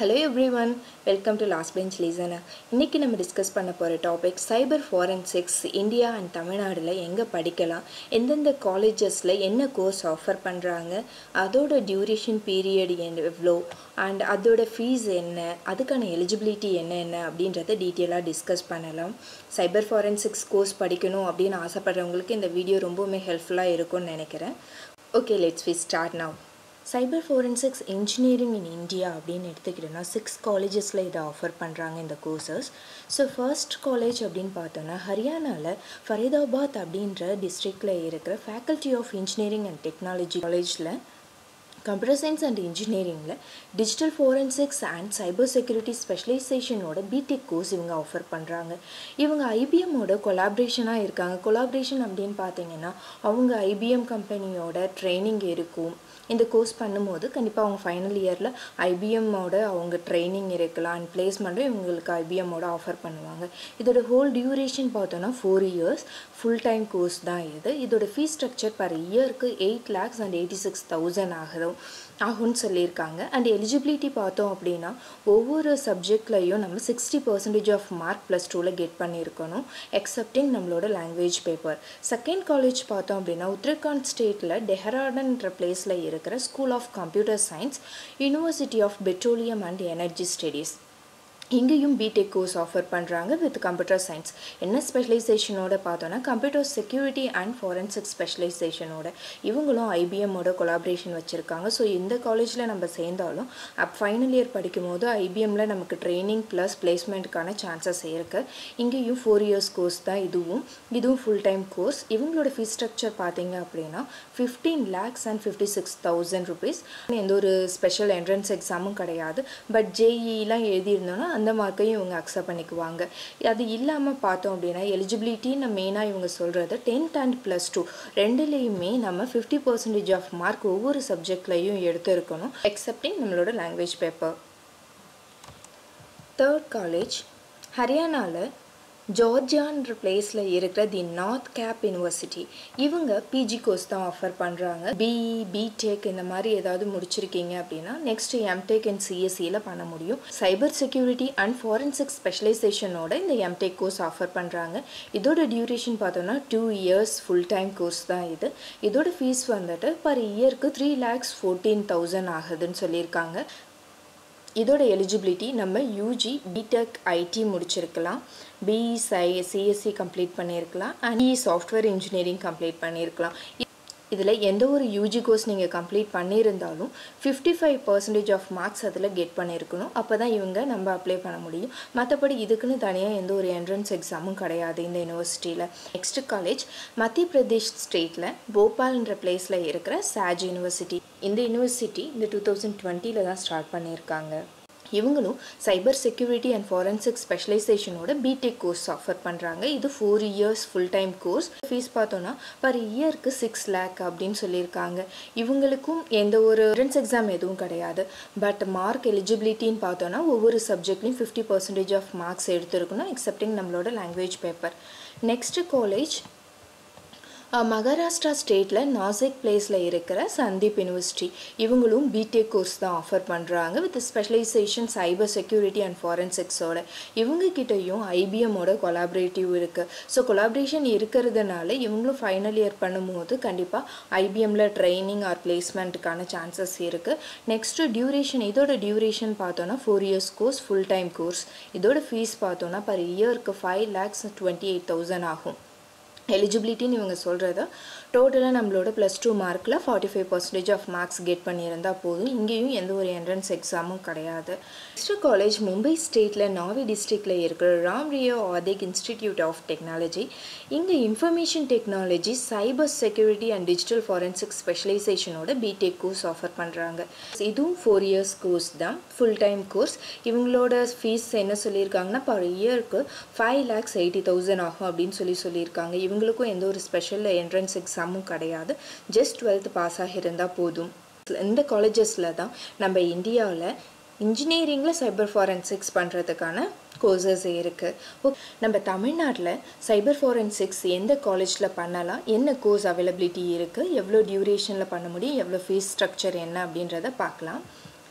hello everyone welcome to last bench listener இன்றைக்கி நம்ம discuss பண்ண போகிற topic cyber forensics India and தமிழ்நாடில் எங்கே படிக்கலாம் எந்தெந்த காலேஜஸில் என்ன கோர்ஸ் ஆஃபர் பண்ணுறாங்க அதோட டியூரேஷன் பீரியட் எவ்வளோ அண்ட் அதோட ஃபீஸ் என்ன அதுக்கான எலிஜிபிலிட்டி என்ன என்ன அப்படின்றத டீட்டெயிலாக டிஸ்கஸ் பண்ணலாம் சைபர் ஃபாரன்சிக்ஸ் கோர்ஸ் படிக்கணும் அப்படின்னு ஆசைப்படுறவங்களுக்கு இந்த வீடியோ ரொம்பவுமே ஹெல்ப்ஃபுல்லாக இருக்கும்னு நினைக்கிறேன் okay let's we start now cyber forensics engineering in India அப்படின்னு எடுத்துக்கிட்டோன்னா சிக்ஸ் காலேஜஸில் இதை ஆஃபர் பண்ணுறாங்க இந்த கோர்சஸ் ஸோ ஃபர்ஸ்ட் காலேஜ் அப்படின்னு பார்த்தோன்னா ஹரியானாவில் ஃபரீதாபாத் அப்படின்ற டிஸ்ட்ரிக்டில் இருக்கிற faculty of engineering and technology காலேஜில் கம்ப்யூட்டர் சயின்ஸ் அண்ட் இன்ஜினியரிங்கில் digital forensics and cyber security ஸ்பெஷலைசேஷனோட பிடெக் கோர்ஸ் இவங்க ஆஃபர் பண்ணுறாங்க இவங்க ஐபிஎம்மோட கொலாப்ரேஷனாக இருக்காங்க கொலாப்ரேஷன் அப்படின்னு பார்த்தீங்கன்னா அவங்க ஐபிஎம் கம்பெனியோட ட்ரைனிங் இருக்கும் இந்த கோர்ஸ் பண்ணும்போது கண்டிப்பாக அவங்க ஃபைனல் இயரில் ஐபிஎம்மோட அவங்க ட்ரைனிங் இருக்கலாம் அண்ட் பிளேஸ்மெண்ட்டும் இவங்களுக்கு ஐபிஎம்மோட ஆஃபர் பண்ணுவாங்க இதோட ஹோல் டியூரேஷன் பார்த்தோன்னா four years full time course தான் இது இதோட ஃபீஸ் ஸ்ட்ரக்சர் பர் இயருக்கு eight lakhs and eighty six thousand ஆகுதும் ஆகும்னு சொல்லியிருக்காங்க அண்ட் எலிஜிபிலிட்டி பார்த்தோம் அப்படின்னா ஒவ்வொரு சப்ஜெக்ட்லையும் நம்ம sixty percentage of mark plus டூவில் கெட் பண்ணியிருக்கணும் எக்ஸப்டிங் நம்மளோட லாங்குவேஜ் பேப்பர் செகண்ட் காலேஜ் பார்த்தோம் அப்படின்னா உத்தரகாண்ட் ஸ்டேட்டில் டெஹராடன்ற பிளேஸில் இருக்கிற school of computer science university of petroleum and energy studies இங்கேயும் பிடெக் கோர்ஸ் ஆஃபர் பண்ணுறாங்க வித் கம்ப்யூட்டர் சயின்ஸ் என்ன ஸ்பெஷலைசேஷனோட பார்த்தோன்னா கம்ப்யூட்டர் செக்யூரிட்டி அண்ட் ஃபாரன்சிக் ஸ்பெஷலைசேஷனோட இவங்களும் ஐபிஎம்மோட கொலாபரேஷன் வச்சுருக்காங்க ஸோ இந்த காலேஜில் நம்ம சேர்ந்தாலும் அப் ஃபைனல் இயர் படிக்கும் போது ஐபிஎம்மில் நமக்கு ட்ரைனிங் ப்ளஸ் பிளேஸ்மெண்ட்டுக்கான சான்சஸ் இருக்குது இங்கேயும் ஃபோர் இயர்ஸ் கோர்ஸ் தான் இதுவும் இதுவும் ஃபுல் டைம் கோர்ஸ் இவங்களோட ஃபீஸ் ஸ்ட்ரக்சர் பார்த்தீங்க அப்படின்னா fifteen lakhs and fifty six thousand rupees எந்த ஒரு ஸ்பெஷல் என்ட்ரன்ஸ் எக்ஸாமும் கிடையாது பட் ஜேஇலாம் எழுதியிருந்தோன்னா அந்த மார்க்கையும் இவங்க அக்செப்ட் பண்ணிக்குவாங்க அது இல்லாமல் பார்த்தோம் அப்படின்னா எலிஜிபிலிட்டின்னு மெயினாக இவங்க சொல்கிறது டென்த் அண்ட் ப்ளஸ் டூ ரெண்டுலேயுமே நம்ம ஃபிஃப்டி பர்சன்டேஜ் ஆஃப் மார்க் ஒவ்வொரு சப்ஜெக்ட்லையும் எடுத்து இருக்கணும் எக்ஸப்டிங் நம்மளோட லாங்குவேஜ் பேப்பர் தேர்ட் காலேஜ் ஹரியானாவில் ஜார்ஜியான்ற பிளேஸில் இருக்கிற தி நார்த் கேப் யூனிவர்சிட்டி இவங்க பிஜி கோர்ஸ் தான் ஆஃபர் பண்ணுறாங்க பிஇ பிடெக் இந்த மாதிரி ஏதாவது முடிச்சிருக்கீங்க அப்படின்னா நெக்ஸ்ட் எம்டெக் அண்ட் சிஎஸ்சியில் பண்ண முடியும் சைபர் செக்யூரிட்டி அண்ட் ஃபாரன்சிக் ஸ்பெஷலைசேஷனோட இந்த எம்டெக் கோர்ஸ் ஆஃபர் பண்ணுறாங்க இதோட டியூரேஷன் பார்த்தோன்னா two years full time course தான் இது இதோட ஃபீஸ் வந்துட்டு பர் இயருக்கு த்ரீ லேக்ஸ் ஃபோர்டீன் தௌசண்ட் ஆகுதுன்னு சொல்லியிருக்காங்க இதோட எலிஜிபிலிட்டி நம்ம யூஜி பிடெக் ஐடி முடிச்சிருக்கலாம் பிஇ சை சிஎஸ்சி கம்ப்ளீட் பண்ணியிருக்கலாம் அண்ட் இ சாஃப்ட்வேர் இன்ஜினியரிங் கம்ப்ளீட் பண்ணியிருக்கலாம் இதில் எந்த ஒரு யூஜி கோர்ஸ் நீங்கள் கம்ப்ளீட் பண்ணியிருந்தாலும் fifty five percentage of marks அதில் கெட் பண்ணியிருக்கணும் அப்போ தான் இவங்க நம்ம அப்ளை பண்ண முடியும் மற்றபடி இதுக்குன்னு தனியாக எந்த ஒரு என்ட்ரன்ஸ் எக்ஸாமும் கிடையாது இந்த யூனிவர்சிட்டியில் நெக்ஸ்ட் காலேஜ் மத்திய பிரதேஷ் ஸ்டேட்டில் போபால்ன்ற பிளேஸில் இருக்கிற சாஜ் யூனிவர்சிட்டி இந்த யூனிவர்சிட்டி இந்த டூ தௌசண்ட் டுவெண்ட்டியில் தான் ஸ்டார்ட் பண்ணியிருக்காங்க இவங்களும் சைபர் செக்யூரிட்டி அண்ட் ஃபாரன்சிக் ஸ்பெஷலைசேஷனோட பிடெக் கோர்ஸ் ஆஃபர் பண்ணுறாங்க இது four years full time course fee பார்த்தோன்னா பர் இயருக்கு சிக்ஸ் லேக் அப்படின்னு சொல்லியிருக்காங்க இவங்களுக்கும் எந்த ஒரு என்ட்ரன்ஸ் எக்ஸாம் எதுவும் கிடையாது பட் மார்க் எலிஜிபிலிட்டின்னு பார்த்தோன்னா ஒவ்வொரு சப்ஜெக்ட்லையும் ஃபிஃப்டி பர்சன்டேஜ் ஆஃப் மார்க்ஸ் எடுத்துருக்கணும் எக்ஸப்டிங் நம்மளோட language paper next college Maharashtra ஸ்டேட்டில் நாசிக் பிளேஸில் இருக்கிற சந்தீப் யூனிவர்சிட்டி இவங்களும் பிடெக் கோர்ஸ் தான் ஆஃபர் பண்ணுறாங்க with specialisation cyber security and ஃபாரன்சிக்ஸோட இவங்க கிட்டேயும் ஐபிஎம்மோட கொலாபரேட்டிவ் இருக்குது ஸோ கொலாபரேஷன் இருக்கிறதுனால இவங்களும் ஃபைனல் இயர் பண்ணும்போது கண்டிப்பாக ஐபிஎம்மில் ட்ரைனிங் ஆர் பிளேஸ்மெண்ட்டுக்கான சான்சஸ் இருக்குது நெக்ஸ்ட்டு டியூரேஷன் இதோட டியூரேஷன் பார்த்தோன்னா four years course full time course இதோட ஃபீஸ் பார்த்தோன்னா பர் இயருக்கு five lakhs twenty eight thousand ஆகும் எலிஜிபிலிட்டின்னு இவங்க சொல்கிறத டோட்டலாக நம்மளோட ப்ளஸ் டூ மார்க்கில் forty five percentage of marks get பண்ணியிருந்தால் போதும் இங்கேயும் எந்த ஒரு என்ட்ரன்ஸ் எக்ஸாமும் கிடையாது நெக்ஸ்ட் காலேஜ் மும்பை ஸ்டேட்டில் நாவி டிஸ்ட்ரிக்டில் இருக்கிற Ram Rao Adik institute of technology இங்கே information technology cyber security and digital forensic ஸ்பெஷலைசேஷனோட பிடெக் கோர்ஸ் ஆஃபர் பண்ணுறாங்க இதுவும் ஃபோர் இயர்ஸ் கோர்ஸ் தான் ஃபுல் டைம் கோர்ஸ் இவங்களோட ஃபீஸ் என்ன சொல்லியிருக்காங்கன்னா பர் இயருக்கு ஃபைவ் லேக்ஸ் எயிட்டி தௌசண்ட் ஆகும் அப்படின்னு சொல்லி சொல்லியிருக்காங்க இவங்களுக்கும் எந்த ஒரு ஸ்பெஷல் என்ட்ரன்ஸ் எக்ஸாமும் கிடையாது ஜஸ்ட் டுவெல்த் பாஸ் ஆகியிருந்தால் போதும் இந்த காலேஜஸில் தான் நம்ம இந்தியாவில் இன்ஜினியரிங்கில் சைபர் ஃபாரன்சிக்ஸ் பண்ணுறதுக்கான கோர்சஸ் இருக்குது நம்ம தமிழ்நாட்டில் சைபர் ஃபாரன்சிக்ஸ் எந்த காலேஜில் பண்ணலாம் என்ன கோர்ஸ் அவைலபிலிட்டி இருக்குது எவ்வளோ டியூரேஷனில் பண்ண முடியும் எவ்வளோ ஃபீஸ் ஸ்ட்ரக்சர் என்ன அப்படின்றத பார்க்கலாம்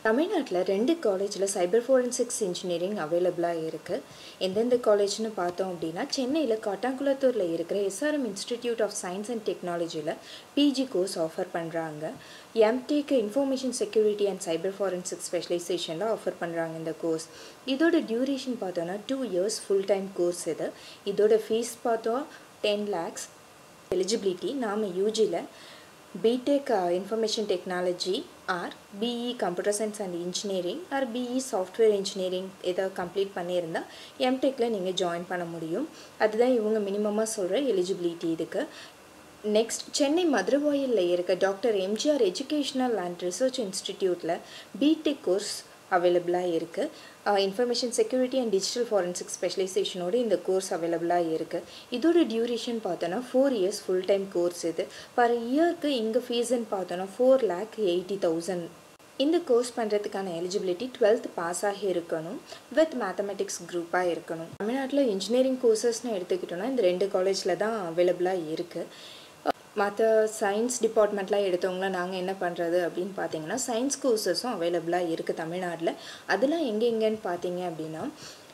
தமிழ்நாட்டில் ரெண்டு காலேஜில் சைபர் ஃபோரன்சிக்ஸ் இன்ஜினியரிங் அவைலபிளாக இருக்குது எந்தெந்த காலேஜ்னு பார்த்தோம் அப்படின்னா சென்னையில் காட்டாங்குளத்தூரில் இருக்கிற SRM institute of science and டெக்னாலஜியில் பிஜி கோர்ஸ் ஆஃபர் பண்ணுறாங்க MTech information security and cyber forensics ஸ்பெஷலைசேஷனில் ஆஃபர் பண்ணுறாங்க இந்த கோர்ஸ் இதோட டியூரேஷன் பார்த்தோன்னா two years full time course இது இதோட ஃபீஸ் பார்த்தோம் டென் லேக்ஸ் எலிஜிபிலிட்டி நாம் யூஜியில் BTech information technology or BE computer science and engineering or BE software engineering ஏதாவது கம்ப்ளீட் பண்ணியிருந்தால் எம்டெக்கில் நீங்கள் ஜாயின் பண்ண முடியும் அதுதான் இவங்க மினிமமாக சொல்கிற எலிஜிபிலிட்டி இதுக்கு நெக்ஸ்ட் சென்னை மதுரவாயலில் இருக்க doctor MGR educational and research இன்ஸ்டிடியூட்டில் பிடெக் கோர்ஸ் அவைலபிளாக இருக்குது information security and digital forensic ஸ்பெஷலைசேஷனோடு இந்த கோர்ஸ் அவைலபிளாக இருக்குது இதோட டியூரேஷன் பார்த்தோன்னா four years full time course இது பர் இயர்க்கு இங்கே ஃபீஸ்ன்னு பார்த்தோன்னா ஃபோர் லேக் எயிட்டி தௌசண்ட் இந்த கோர்ஸ் பண்ணுறதுக்கான எலிஜிபிலிட்டி டுவெல்த் பாஸ் ஆகி இருக்கணும் வித் மேத்தமெட்டிக்ஸ் குரூப்பாக இருக்கணும் தமிழ்நாட்டில் இன்ஜினியரிங் கோர்சஸ்னு எடுத்துக்கிட்டோன்னா இந்த ரெண்டு காலேஜில் தான் அவைலபிளாக இருக்குது மற்ற சயின்ஸ் டிபார்ட்மெண்ட்லாம் எடுத்தவங்களாம் நாங்கள் என்ன பண்ணுறது அப்படின்னு பார்த்தீங்கன்னா சயின்ஸ் கோர்சஸும் அவைலபிளாக இருக்குது தமிழ்நாட்டில் அதெல்லாம் எங்கே எங்கேன்னு பார்த்தீங்க அப்படின்னா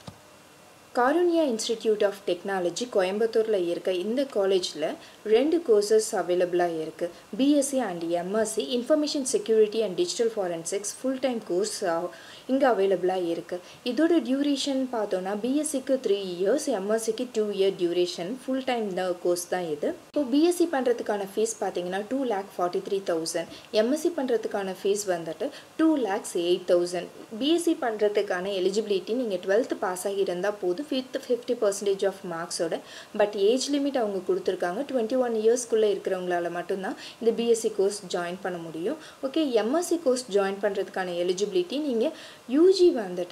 காருண்யா இன்ஸ்டிடியூட் ஆஃப் டெக்னாலஜி கோயம்புத்தூரில் இருக்க இந்த காலேஜில் ரெண்டு கோர்சஸ் அவைலபிளாக இருக்குது BSc and MSc information security and digital forensics full time course இங்கே அவைலபிளாக இருக்குது இதோட டியூரேஷன் பார்த்தோன்னா பிஎஸ்சிக்கு த்ரீ இயர்ஸ் எம்எஸ்சிக்கு two year duration full time தான் கோர்ஸ் தான் இது இப்போ பிஎஸ்சி பண்ணுறதுக்கான ஃபீஸ் பார்த்தீங்கன்னா two lakh forty three thousand MSc பண்ணுறதுக்கான ஃபீஸ் வந்துட்டு two lakhs eight thousand BSc பண்ணுறதுக்கான எலிஜிபிலிட்டி நீங்கள் டுவெல்த்து பாஸ் ஆகி இருந்தால் போதும் வித் ஃபிஃப்டி பர்சன்டேஜ் ஆஃப் மார்க்ஸோட பட் ஏஜ் லிமிட் அவங்க கொடுத்துருக்காங்க டுவெண்ட்டி ஒன் இயர்ஸ்க்குள்ளே இருக்கிறவங்களால மட்டும்தான் இந்த பிஎஸ்சி கோர்ஸ் ஜாயின் பண்ண முடியும் ஓகே எம்எஸ்சி கோர்ஸ் ஜாயின் பண்ணுறதுக்கான எலிஜிபிலிட்டி நீங்கள் யூஜி வந்துட்டு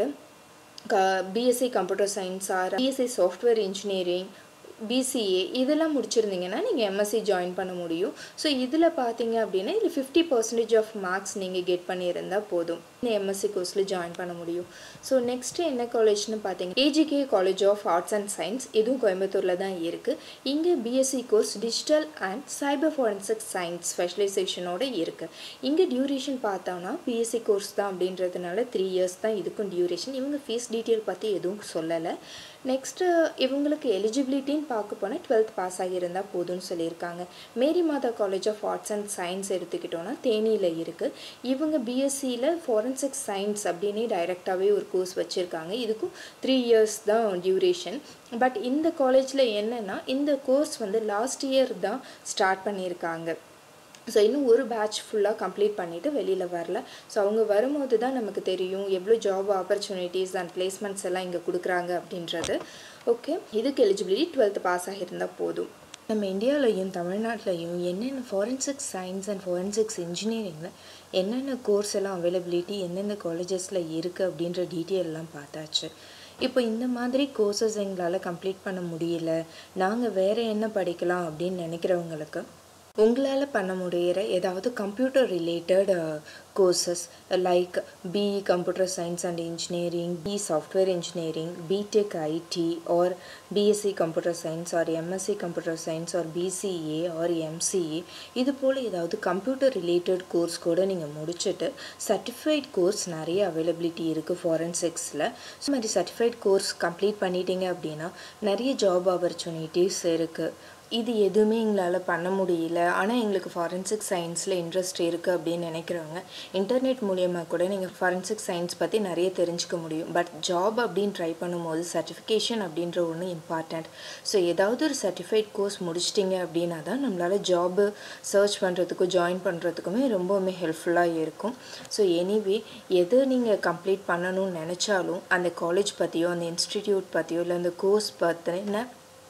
க BSc computer science or BSc software engineering BCA இதெல்லாம் முடிச்சிருந்தீங்கன்னா நீங்கள் எம்எஸ்சி ஜாயின் பண்ண முடியும் ஸோ இதில் பார்த்தீங்க அப்படின்னா இதில் ஃபிஃப்டி பர்சன்டேஜ் ஆஃப் மார்க்ஸ் நீங்கள் கெட் பண்ணியிருந்தால் போதும் இந்த எம்எஸ்சி கோர்ஸில் ஜாயின் பண்ண முடியும் ஸோ நெக்ஸ்ட்டு என்ன காலேஜ்னு பார்த்தீங்க AGK college of arts and science இதுவும் கோயம்புத்தூரில் தான் இருக்குது இங்கே BSc course digital and cyber forensic science ஸ்பெஷலைசேஷனோட இருக்குது இங்கே டியூரேஷன் பார்த்தோன்னா பிஎஸ்சி கோர்ஸ் தான் அப்படின்றதுனால த்ரீ இயர்ஸ் தான் இதுக்கும் டியூரேஷன் இவங்க ஃபீஸ் டீட்டெயில் பற்றி எதுவும் சொல்லலை நெக்ஸ்ட்டு இவங்களுக்கு எலிஜிபிலிட்டின்னு பார்க்க போனால் டுவெல்த் பாஸ் ஆகியிருந்தால் போதும்னு சொல்லியிருக்காங்க Mary Matha college of arts and science எடுத்துக்கிட்டோன்னா தேனியில் இருக்குது இவங்க பிஎஸ்சியில் ஃபாரன்சிக் சயின்ஸ் அப்படின்னே டைரெக்டாகவே ஒரு கோர்ஸ் வச்சுருக்காங்க இதுக்கும் த்ரீ இயர்ஸ் தான் டியூரேஷன் பட் இந்த காலேஜில் என்னென்னா இந்த கோர்ஸ் வந்து லாஸ்ட் இயர் தான் ஸ்டார்ட் பண்ணியிருக்காங்க ஸோ இன்னும் ஒரு பேட்ச் ஃபுல்லாக கம்ப்ளீட் பண்ணிவிட்டு வெளியில் வரல ஸோ அவங்க வரும்போது தான் நமக்கு தெரியும் எவ்வளோ ஜாப் ஆப்பர்ச்சுனிட்டிஸ் அண்ட் பிளேஸ்மெண்ட்ஸ் எல்லாம் இங்கே கொடுக்குறாங்க அப்படின்றது ஓகே இதுக்கு எலிஜிபிலிட்டி டுவெல்த் பாஸ் ஆகியிருந்தால் போதும் நம்ம இந்தியாவிலையும் தமிழ்நாட்டிலையும் என்னென்ன ஃபாரன்சிக் சயின்ஸ் அண்ட் ஃபாரன்சிக்ஸ் இன்ஜினியரிங்கில் என்னென்ன கோர்ஸ் எல்லாம் அவைலபிலிட்டி எந்தெந்த காலேஜஸில் இருக்குது அப்படின்ற டீட்டெயிலெலாம் பார்த்தாச்சு இப்போ இந்த மாதிரி கோர்சஸ் எங்களால் கம்ப்ளீட் பண்ண முடியல நாங்கள் வேறு என்ன படிக்கலாம் அப்படின்னு நினைக்கிறவங்களுக்கு உங்களால் பண்ண முடிகிற ஏதாவது computer related courses like BE computer science and engineering B software engineering BTech IT or BSc computer science or MSc computer science or BCA or MCA இது போல் ஏதாவது கம்ப்யூட்டர் ரிலேட்டட் கோர்ஸ் கூட நீங்கள் முடிச்சுட்டு சர்டிஃபைட் கோர்ஸ் நிறைய availability இருக்குது ஃபாரன்சிக்ஸில் so மாதிரி சர்டிஃபைட் கோர்ஸ் கம்ப்ளீட் பண்ணிட்டீங்க அப்படின்னா நிறைய ஜாப் ஆப்பர்ச்சுனிட்டிஸ் இருக்குது இது எதுவுமே எங்களால் பண்ண முடியல ஆனால் எங்களுக்கு ஃபாரன்சிக் சயின்ஸில் இன்ட்ரெஸ்ட் இருக்குது அப்படின்னு நினைக்கிறவங்க இன்டர்நெட் மூலியமாக கூட நீங்கள் ஃபாரன்சிக் சயின்ஸ் பற்றி நிறைய தெரிஞ்சுக்க முடியும் பட் ஜாப் அப்படின்னு ட்ரை பண்ணும்போது சர்டிஃபிகேஷன் அப்படின்ற ஒன்று இம்பார்ட்டண்ட் ஸோ ஏதாவது ஒரு சர்டிஃபைட் கோர்ஸ் முடிச்சிட்டிங்க அப்படின்னா தான் நம்மளால் ஜாபு சர்ச் பண்ணுறதுக்கும் ஜாயின் பண்ணுறதுக்குமே ரொம்பவுமே ஹெல்ப்ஃபுல்லாக இருக்கும் ஸோ எனிவே எது நீங்கள் கம்ப்ளீட் பண்ணணும்னு நினச்சாலும் அந்த காலேஜ் பற்றியோ அந்த இன்ஸ்டிடியூட் பற்றியோ இல்லை அந்த கோர்ஸ் பற்றின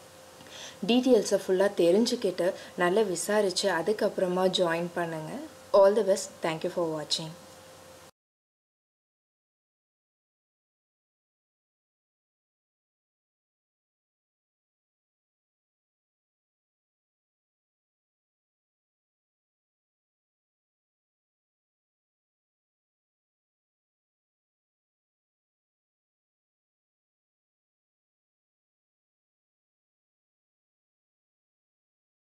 டீட்டெயில்ஸை ஃபுல்லாக தெரிஞ்சுக்கிட்டு நல்லா விசாரித்து அதுக்கப்புறமா ஜாயின் பண்ணுங்கள் all the best thank you for வாட்சிங்